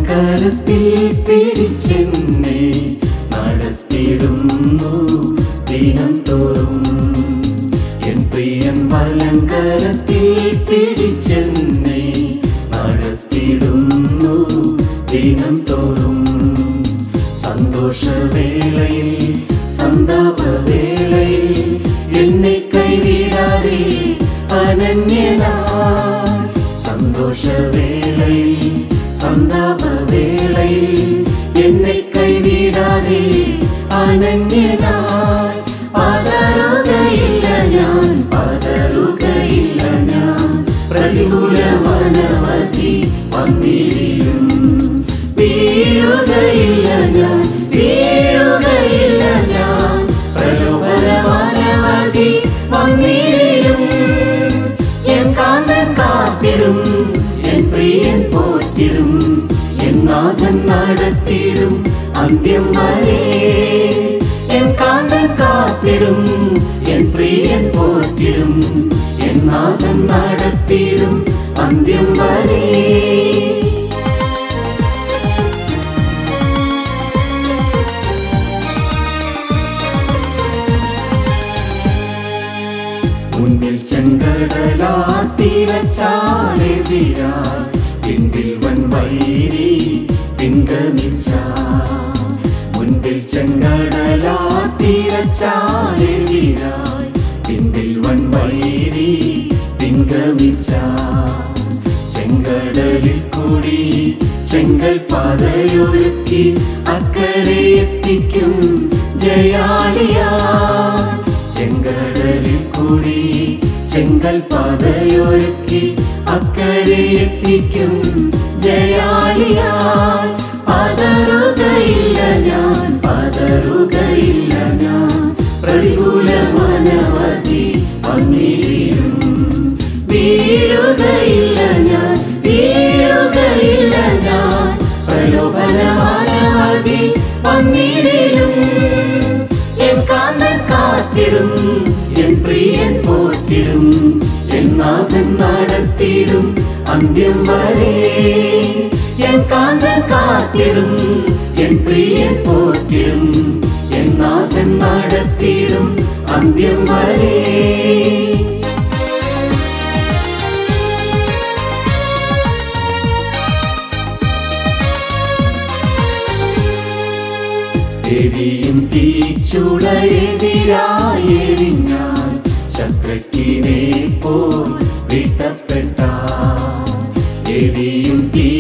വലങ്കരത്തിൽ പിടിച്ചെന്നെ നടത്തിയിടുന്നു ദിനം തോറും എൻ പ്രിയൻ വലങ്കരത്തിൽ പിടിച്ചെന്നെ നടത്തിയിടുന്നു ദിനം തോറും സന്തോഷവേളയിൽ സന്താപവേളയിൽ എന്നെ കൈവിടാതെ അനന്യനാ സന്തോഷവേളയിൽ സന്താപവേളയിൽ എന്നെ കൈവിടാതെ അനന്യനായി പതറുകയില്ല ഞാൻ പതറുകയില്ല ഞാൻ പ്രതികൂലമനവധി വന്നിടിയും വീഴുകയില്ല ഞാൻ വീഴുകയില്ല ഞാൻ പ്രലോഭനമനവധി വന്നിടിയും എൻ കാന്തൻ കാത്തിടും എൻ പ്രിയൻ പോറ്റിടും എൻ നാഥൻ നടത്തിടും അന്ത്യം വരെ എൻ കാന്തൻ കാത്തിടും എൻ പ്രിയൻ പോറ്റിടും എൻ നാഥൻ നടത്തിടും അന്ത്യം വരെ മുന്നിൽ ചെങ്കടലാ തിരച്ചാലെതിരാ പിന്നിൽ വൻ വൈരി പിൻഗമിച്ച മുൻപിൽ ചെങ്കടലാ തിരച്ചാലെതിരാ പിന്നിൽ വൻ വൈരി പിൻഗമിച്ച ചെങ്കടലിൽ കൂടി ചെങ്കൽ പാതയൊരുക്കി അക്കരെ എത്തിക്കും ജയാളിയാ ചെങ്കടലിൽ കൂടി ചെങ്കൽ പാതയൊരുക്കി അക്കരെ എത്തിക്കും ജയാളിയായി പതറുകയില്ല ഞാൻ പതറുകയില്ല ഞാൻ പ്രതികൂലമനവധി വന്നിടിയും വീഴുകയില്ല ഞാൻ വീഴുകയില്ല ഞാൻ പ്രലോഭനമാനവധി വന്നിടിയും എൻ കാന്തൻ കാത്തിടും എൻ പ്രിയൻ പോറ്റിടും എൻ നാഥൻ നടത്തിടും അന്ത്യം വരെ എൻ കാന്തൻ കാത്തിടും എൻ പ്രിയൻ പോറ്റിടും എൻ നാഥൻ നടത്തിടും അന്ത്യം വരെ എരിയും തീച്ചുളയെതിരായെരിഞ്ഞാൽ ശത്രുക്കിനെ പോൽ വിട്ടപ്പെട്ട എരിയും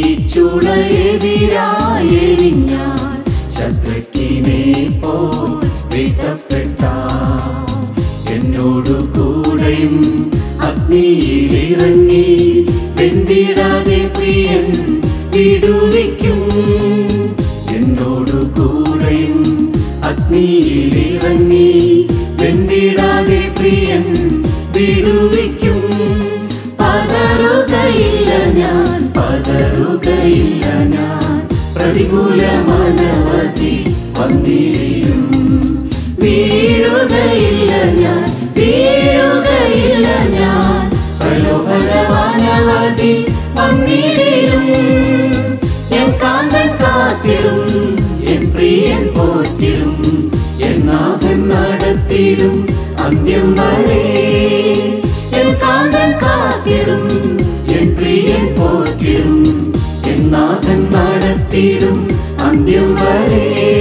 തീച്ചുളയെതിരായെരിഞ്ഞാൽ ശത്രുക്കിനെ പോൽ വിട്ടപ്പെട്ട എന്നോടു കൂടെയും അഗ്നിയിലിറങ്ങി വെന്തിടാതെ പ്രിയൻ വിടുവിക്കും എന്നോടു കൂടെയും അഗ്നിയിലിറങ്ങി വെന്തിടാതെ പ്രിയൻ വിടുവിക്കും പതറുകയില്ല ഞാൻ പതറുകയില്ല ഞാൻ പ്രതികൂലമനവധി വന്നിടിയും വീഴുകയില്ല ഞാൻ വീഴുകയില്ല ഞാൻ പ്രലോഭനമാനവധി വന്നിടിയും എൻ കാന്തൻ കാത്തിടും എൻ പ്രിയൻ പോറ്റിടും എൻ നാഥൻ നടത്തിടും അന്ത്യം വരെ എൻ കാന്തൻ കാത്തിടും എൻ പ്രിയൻ പോറ്റിടും എൻ നാഥൻ നടത്തിടും അന്ത്യം വരെ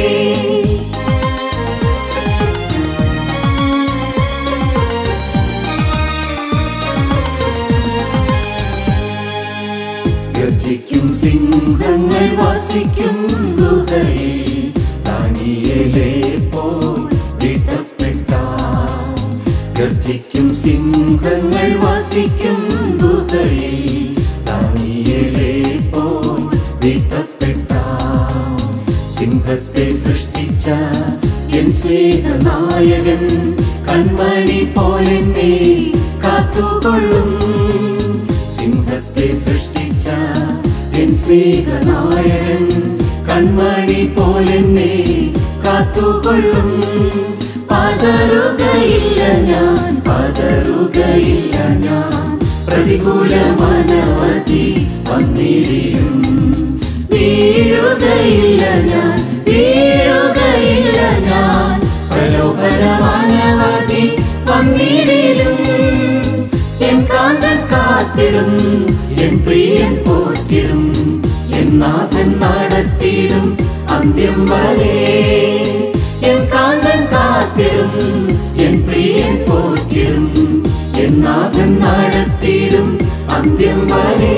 ഗർജിക്കും സിംഹങ്ങൾ വസിക്കും ഗുഹയിൽ ദാനിയേലേ പോൽ വിടപ്പെട്ട ഗർജിക്കും സിംഹങ്ങൾ വസിക്കും ഗുഹയിൽ ദാനിയേലേ പോൽ വിടപ്പെട്ട സിംഹത്തെ സൃഷ്ടിച്ച എൻ സ്നേഹനായകൻ കൺമണി പോലെന്നെ കാത്തുകൊള്ളും സിംഹത്തെ സൃഷ്ടിച്ച എൻ സ്നേഹനായകൻ കൺമണി പോലെന്നെ കാത്തുകൊള്ളും പതറുകയില്ല ഞാൻ പതറുകയില്ല ഞാൻ പ്രതികൂലമനവധി വന്നിടിയും വീഴുകയില്ല ഞാൻ വീഴുകയില്ല ഞാൻ പ്രലോഭനമാനവധി വന്നിടിലും എൻ കാന്തൻ കാത്തിടും എൻ പ്രിയൻ പോറ്റിടും എൻ നാഥൻ നടത്തിടും അന്ത്യം വരെ എൻ കാന്തൻ കാത്തിടും എൻ പ്രിയൻ പോറ്റിടും എൻ നാഥൻ നടത്തിടും അന്ത്യം വരെ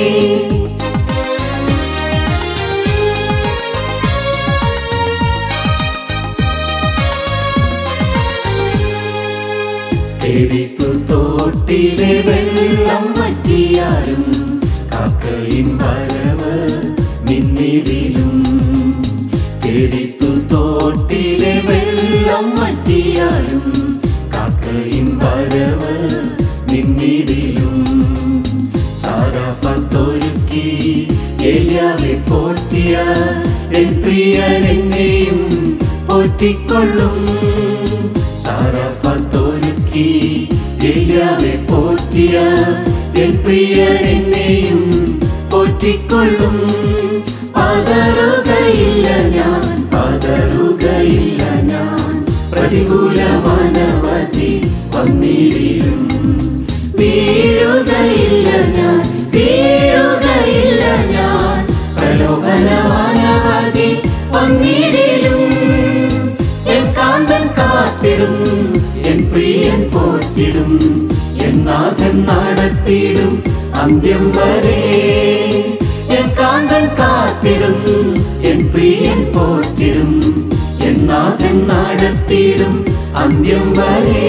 തെരിത്തു തോട്ടിലെ വെള്ളം വറ്റിയാലും കാക്കയിൻ വരവ് നിന്നിടിലും തെരിത്തു തോട്ടിലെ വെള്ളം വറ്റിയാലും കാക്കയിൻ വരവ് നിന്നിടിലും സാരാഫത്തൊരുക്കി ഏലിയാവെ പോറ്റിയ എൻ പ്രിയൻ എന്നെയും പോറ്റിക്കൊള്ളും സാരാഫത്തൊരുക്കി ഏലിയാവെ പോറ്റിയ എൻ പ്രിയൻ എന്നെയും പോറ്റിക്കൊള്ളും പതറുകയില്ല ഞാൻ പതറുകയില്ല ഞാൻ പ്രതികൂലമാനവധി വന്നിടിലും വീഴുകയില്ല ഞാൻ വീഴുകയില്ല ഞാൻ പ്രലോഭനമാനവധി വന്നിടിലും എൻ കാന്തൻ കാത്തിടും എൻ പ്രിയൻ പോറ്റിടും എൻ നാഥൻ നടത്തിടും അന്ത്യം വരെ എൻ കാന്തൻ കാത്തിടും എൻ പ്രിയൻ പോറ്റിടും എൻ നാഥൻ നടത്തിടും അന്ത്യം വരെ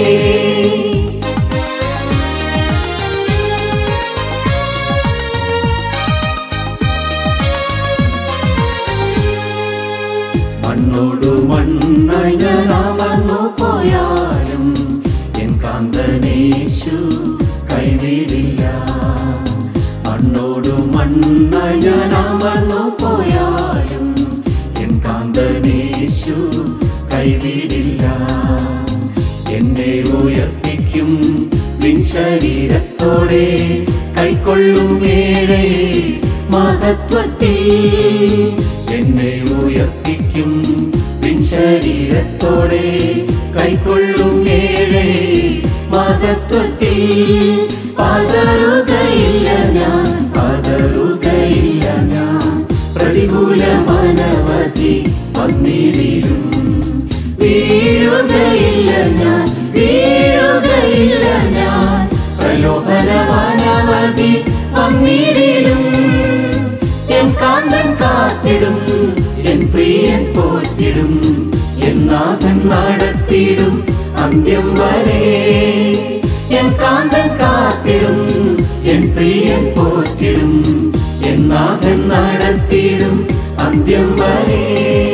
മണ്ണോടു മണ്ണായി ഞാൻ അമർന്നു പോയാലും എൻ കാന്തനേശു കൈവിടില്ല മണ്ണോടു മണ്ണായി ഞാൻ അമർന്നു പോയാലും എൻ കാന്തനേശു കൈവിടില്ല എന്നെ ഉയർപ്പിക്കും നിൻ ശരീരത്തോടെ കൈക്കൊള്ളും ഏഴേ മഹത്വത്തിൽ എന്നെ ഉയർപ്പിക്കും നിൻ ശരീരത്തോടെ കൈക്കൊള്ളും ഏഴേ മഹത്വത്തിൽ പതറുകയില്ല ഞാൻ പതറുകയില്ല ഞാൻ പ്രതികൂലമാനവധി വന്നിടിലും വീഴുകയില്ല ഞാൻ വീഴുകയില്ല ഞാൻ പ്രലോഭനമാനവധി വന്നിടിലും എൻ കാന്തൻ കാത്തിടും എൻ പ്രിയൻ പോറ്റിടും എൻ നാഥൻ നടത്തിടും അന്ത്യം വരെ എൻ കാന്തൻ കാത്തിടും എൻ പ്രിയൻ പോറ്റിടും എൻ നാഥൻ നടത്തിടും അന്ത്യം വരെ